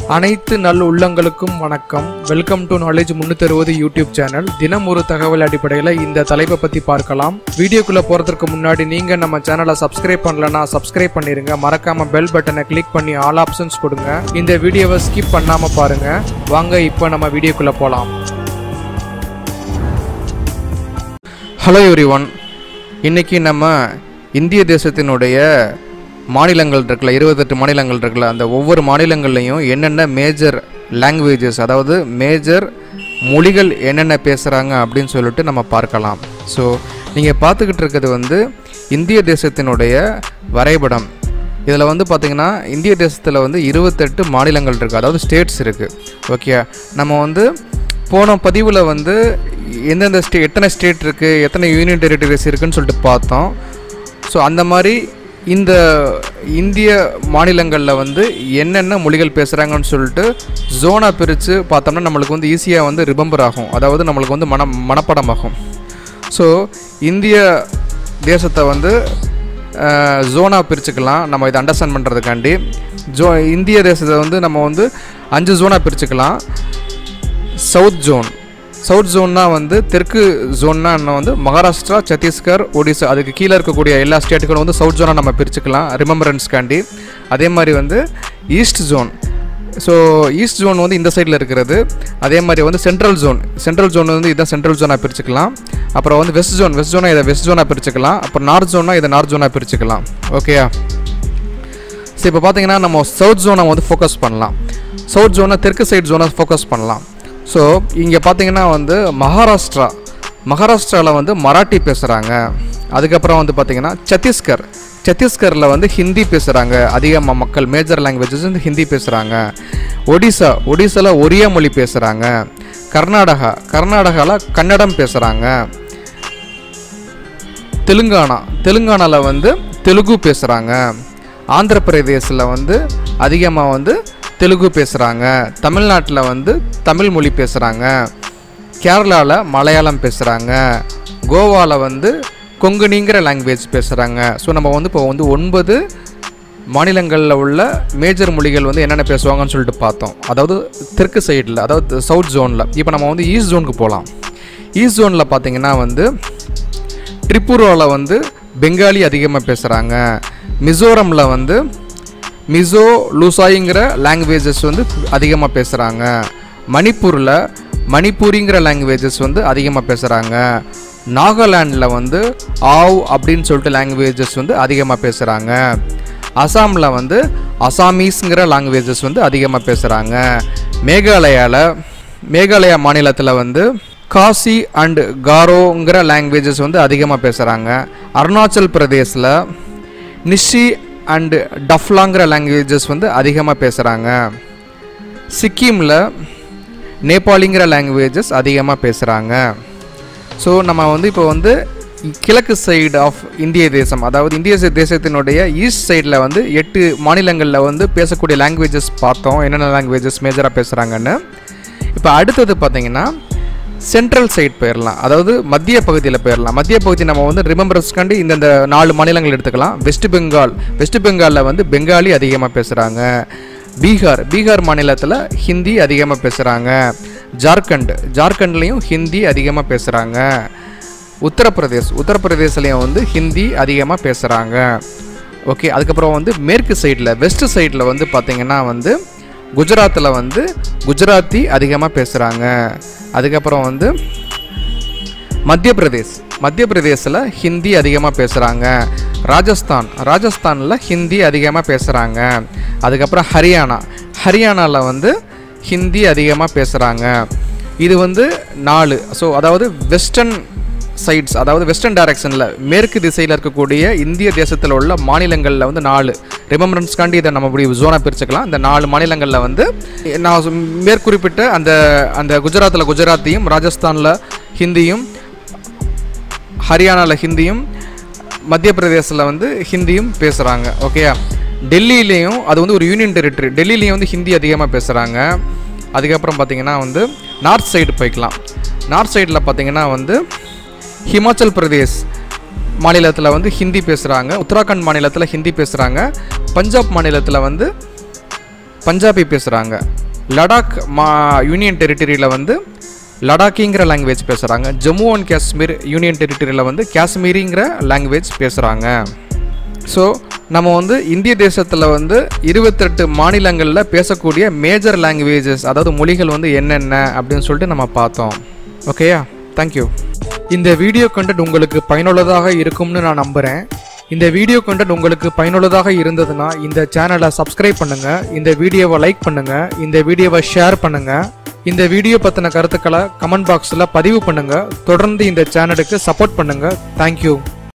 அனைத்து நல் உள்ளங்களுக்கும் வணக்கம் வெல்கம் டு நாலேஜ் முன்னூத்தி யூடியூப் சேனல் தினம் ஒரு தகவல் அடிப்படையில் இந்த தலைப்பை பற்றி பார்க்கலாம் வீடியோக்குள்ளே போகிறதுக்கு முன்னாடி நீங்கள் நம்ம சேனலை சப்ஸ்கிரைப் பண்ணலனா சப்ஸ்கிரைப் பண்ணிடுங்க மறக்காம பெல் பட்டனை கிளிக் பண்ணி ஆல் ஆப்ஷன்ஸ் கொடுங்க இந்த வீடியோவை ஸ்கிப் பண்ணாமல் பாருங்க வாங்க இப்போ நம்ம வீடியோக்குள்ளே போகலாம் ஹலோ எவ்ரி ஒன் இன்னைக்கு நம்ம இந்திய தேசத்தினுடைய மாநிலங்கள் இருக்குல்ல இருபத்தெட்டு மாநிலங்கள் இருக்குல்ல அந்த ஒவ்வொரு மாநிலங்கள்லையும் என்னென்ன மேஜர் லாங்குவேஜஸ் அதாவது மேஜர் மொழிகள் என்னென்ன பேசுகிறாங்க அப்படின்னு சொல்லிட்டு நம்ம பார்க்கலாம் ஸோ நீங்கள் பார்த்துக்கிட்டு இருக்கிறது வந்து இந்திய தேசத்தினுடைய வரைபடம் இதில் வந்து பார்த்திங்கன்னா இந்திய தேசத்தில் வந்து இருபத்தெட்டு மாநிலங்கள் இருக்குது அதாவது ஸ்டேட்ஸ் இருக்குது ஓகே நம்ம வந்து போன பதிவில் வந்து எந்தெந்த ஸ்டே எத்தனை ஸ்டேட் இருக்குது எத்தனை யூனியன் டெரிட்டரிஸ் இருக்குன்னு சொல்லிட்டு பார்த்தோம் ஸோ அந்த மாதிரி இந்த இந்திய மாநிலங்களில் வந்து என்னென்ன மொழிகள் பேசுகிறாங்கன்னு சொல்லிட்டு ஜோனாக பிரித்து பார்த்தோம்னா நம்மளுக்கு வந்து ஈஸியாக வந்து ரிமெம்பர் ஆகும் அதாவது நம்மளுக்கு வந்து மன மனப்படமாகும் ஸோ இந்திய தேசத்தை வந்து ஜோனாக பிரிச்சுக்கலாம் நம்ம இதை அண்டர்ஸ்டாண்ட் பண்ணுறதுக்காண்டி ஜோ இந்திய தேசத்தை வந்து நம்ம வந்து அஞ்சு ஜோனாக பிரிச்சுக்கலாம் சவுத் ஜோன் சவுத் ஜோன்னா வந்து தெற்கு ஜோன்னா என்ன வந்து மகாராஷ்டிரா சத்தீஸ்கர் ஒடிசா அதுக்கு கீழே இருக்கக்கூடிய எல்லா ஸ்டேட்டுகளும் வந்து சவுத் ஜோனாக நம்ம பிரிச்சுக்கலாம் ரிமெம்பரன்ஸ்காண்டி அதே மாதிரி வந்து east zone so east zone வந்து இந்த சைடில் இருக்கிறது அதே மாதிரி வந்து சென்ட்ரல் ஜோன் சென்ட்ரல் ஜோன் வந்து இதான் சென்ட்ரல் ஜோனாக பிரிச்சுக்கலாம் அப்புறம் வந்து வெஸ்ட் ஜோன் வெஸ்ட் ஜோனா இதை வெஸ்ட் ஜோனாக பிரிச்சுக்கலாம் அப்புறம் நார்த் ஜோனா இதை நார்த் ஜோனாக பிரிச்சுக்கலாம் ஓகேயா ஸோ இப்போ பார்த்தீங்கன்னா நம்ம சவுத் ஜோனை வந்து ஃபோக்கஸ் பண்ணலாம் சவுத் ஜோனை தெற்கு சைடு ஜோனை ஃபோக்கஸ் பண்ணலாம் ஸோ இங்கே பார்த்தீங்கன்னா வந்து மகாராஷ்டிரா மகாராஷ்டிராவில் வந்து மராட்டி பேசுகிறாங்க அதுக்கப்புறம் வந்து பார்த்தீங்கன்னா சத்தீஸ்கர் சத்தீஸ்கரில் வந்து ஹிந்தி பேசுகிறாங்க அதிகமாக மக்கள் மேஜர் லாங்குவேஜஸ் வந்து ஹிந்தி பேசுகிறாங்க ஒடிசா ஒடிசாவில் ஒரியா மொழி பேசுகிறாங்க கர்நாடகா கர்நாடகாவில் கன்னடம் பேசுகிறாங்க தெலுங்கானா தெலுங்கானாவில் வந்து தெலுங்கு பேசுகிறாங்க ஆந்திர பிரதேசில் வந்து அதிகமாக வந்து தெலுங்கு பேசுகிறாங்க தமிழ்நாட்டில் வந்து தமிழ் மொழி பேசுகிறாங்க கேரளாவில் மலையாளம் பேசுகிறாங்க கோவாவில் வந்து கொங்கணிங்கிற லாங்குவேஜ் பேசுகிறாங்க ஸோ நம்ம வந்து இப்போ வந்து ஒன்பது மாநிலங்களில் உள்ள மேஜர் மொழிகள் வந்து என்னென்ன பேசுவாங்கன்னு சொல்லிட்டு பார்த்தோம் அதாவது தெற்கு சைடில் அதாவது சவுத் ஜோனில் இப்போ நம்ம வந்து ஈஸ்ட் ஜோனுக்கு போகலாம் ஈஸ்ட் ஜோனில் பார்த்தீங்கன்னா வந்து ட்ரிபுராவில் வந்து பெங்காலி அதிகமாக பேசுகிறாங்க மிசோரமில் வந்து மிசோ லூசாயிங்கிற லாங்குவேஜஸ் வந்து அதிகமாக பேசுகிறாங்க மணிப்பூரில் மணிப்பூரிங்கிற லாங்குவேஜஸ் வந்து அதிகமாக பேசுகிறாங்க நாகாலாண்டில் வந்து ஆவ் அப்படின்னு சொல்லிட்டு லாங்குவேஜஸ் வந்து அதிகமாக பேசுகிறாங்க அசாமில் வந்து அசாமீஸ்ங்கிற லாங்குவேஜஸ் வந்து அதிகமாக பேசுகிறாங்க மேகாலயாவில் மேகாலயா மாநிலத்தில் வந்து காசி அண்ட் காரோங்கிற லாங்குவேஜஸ் வந்து அதிகமாக பேசுகிறாங்க அருணாச்சல் பிரதேசில் நிஷி அண்டு டஃப்லாங்கிற லாங்குவேஜஸ் வந்து அதிகமாக பேசுகிறாங்க சிக்கிமில் நேபாளிங்கிற லாங்குவேஜஸ் அதிகமாக பேசுகிறாங்க ஸோ நம்ம வந்து இப்போ வந்து கிழக்கு சைடு ஆஃப் இந்திய தேசம் அதாவது இந்திய தேசத்தினுடைய ஈஸ்ட் சைடில் வந்து எட்டு மாநிலங்களில் வந்து பேசக்கூடிய லாங்குவேஜஸ் பார்த்தோம் என்னென்ன லாங்குவேஜஸ் மேஜராக பேசுகிறாங்கன்னு இப்போ அடுத்தது பார்த்தீங்கன்னா சென்ட்ரல் சைட் போயிடலாம் அதாவது மத்திய பகுதியில் போயிடலாம் மத்திய பகுதி நம்ம வந்து ரிமெம்பரன்ஸ்க்காண்டி இந்தந்த நாலு மாநிலங்கள் எடுத்துக்கலாம் வெஸ்ட் பெங்கால் வெஸ்ட் பெங்காலில் வந்து பெங்காலி அதிகமாக பேசுகிறாங்க பீகார் பீகார் மாநிலத்தில் ஹிந்தி அதிகமாக பேசுகிறாங்க ஜார்க்கண்ட் ஜார்க்கண்ட்லேயும் ஹிந்தி அதிகமாக பேசுகிறாங்க உத்தரப்பிரதேஷ் உத்தரப்பிரதேசலையும் வந்து ஹிந்தி அதிகமாக பேசுகிறாங்க ஓகே அதுக்கப்புறம் வந்து மேற்கு சைடில் வெஸ்ட் சைடில் வந்து பார்த்திங்கன்னா வந்து குஜராத்தில் வந்து குஜராத்தி அதிகமாக பேசுகிறாங்க அதுக்கப்புறம் வந்து மத்திய பிரதேஷ் மத்திய பிரதேசில் ஹிந்தி அதிகமாக பேசுகிறாங்க ராஜஸ்தான் ராஜஸ்தானில் ஹிந்தி அதிகமாக பேசுகிறாங்க அதுக்கப்புறம் ஹரியானா ஹரியானாவில் வந்து ஹிந்தி அதிகமாக பேசுகிறாங்க இது வந்து நாலு ஸோ அதாவது வெஸ்டர்ன் சைட்ஸ் அதாவது வெஸ்டர்ன் டைரக்ஷனில் மேற்கு திசையில் இருக்கக்கூடிய இந்திய தேசத்தில் உள்ள மாநிலங்களில் வந்து நாலு ரிமெம்பரன்ஸ்காண்டி இதை நம்ம இப்படி ஜோனாக பிரிச்சுக்கலாம் இந்த நாலு மாநிலங்களில் வந்து நான் சொ- மேற்குறிப்பிட்ட அந்த அந்த குஜராத்தில் குஜராத்தியும் ராஜஸ்தானில் ஹிந்தியும் ஹரியானாவில் ஹிந்தியும் மத்திய பிரதேசில் வந்து ஹிந்தியும் பேசுகிறாங்க ஓகேயா டெல்லியிலையும் அது வந்து ஒரு யூனியன் டெரிட்டரி டெல்லியிலையும் வந்து ஹிந்தி அதிகமாக பேசுகிறாங்க அதுக்கப்புறம் பார்த்தீங்கன்னா வந்து நார்த் சைடு போய்க்கலாம் நார்த் சைடில் பார்த்தீங்கன்னா வந்து ஹிமாச்சல் பிரதேஷ் மாநிலத்தில் வந்து ஹிந்தி பேசுகிறாங்க உத்தராகண்ட் மாநிலத்தில் ஹிந்தி பேசுகிறாங்க பஞ்சாப் மாநிலத்தில் வந்து பஞ்சாபி பேசுகிறாங்க லடாக் மா யூனியன் டெரிட்டரியில் வந்து லடாக்கிங்கிற லாங்குவேஜ் பேசுகிறாங்க ஜம்மு அண்ட் காஷ்மீர் யூனியன் டெரிட்டரியில் வந்து காஷ்மீரிங்கிற லாங்குவேஜ் பேசுகிறாங்க ஸோ நம்ம வந்து இந்திய தேசத்தில் வந்து இருபத்தெட்டு மாநிலங்களில் பேசக்கூடிய மேஜர் லாங்குவேஜஸ் அதாவது மொழிகள் வந்து என்னென்ன அப்படின்னு சொல்லிட்டு நம்ம பார்த்தோம் ஓகேயா தேங்க்யூ இந்த வீடியோ கண்டென்ட் உங்களுக்கு பயனுள்ளதாக இருக்கும்னு நான் நம்புகிறேன் இந்த வீடியோ கண்டென்ட் உங்களுக்கு பயனுள்ளதாக இருந்ததுன்னா இந்த சேனலை சப்ஸ்கிரைப் பண்ணுங்கள் இந்த வீடியோவை லைக் பண்ணுங்கள் இந்த வீடியோவை ஷேர் பண்ணுங்கள் இந்த வீடியோ பற்றின கருத்துக்களை கமெண்ட் பாக்ஸில் பதிவு பண்ணுங்கள் தொடர்ந்து இந்த சேனலுக்கு சப்போர்ட் பண்ணுங்கள் தேங்க்யூ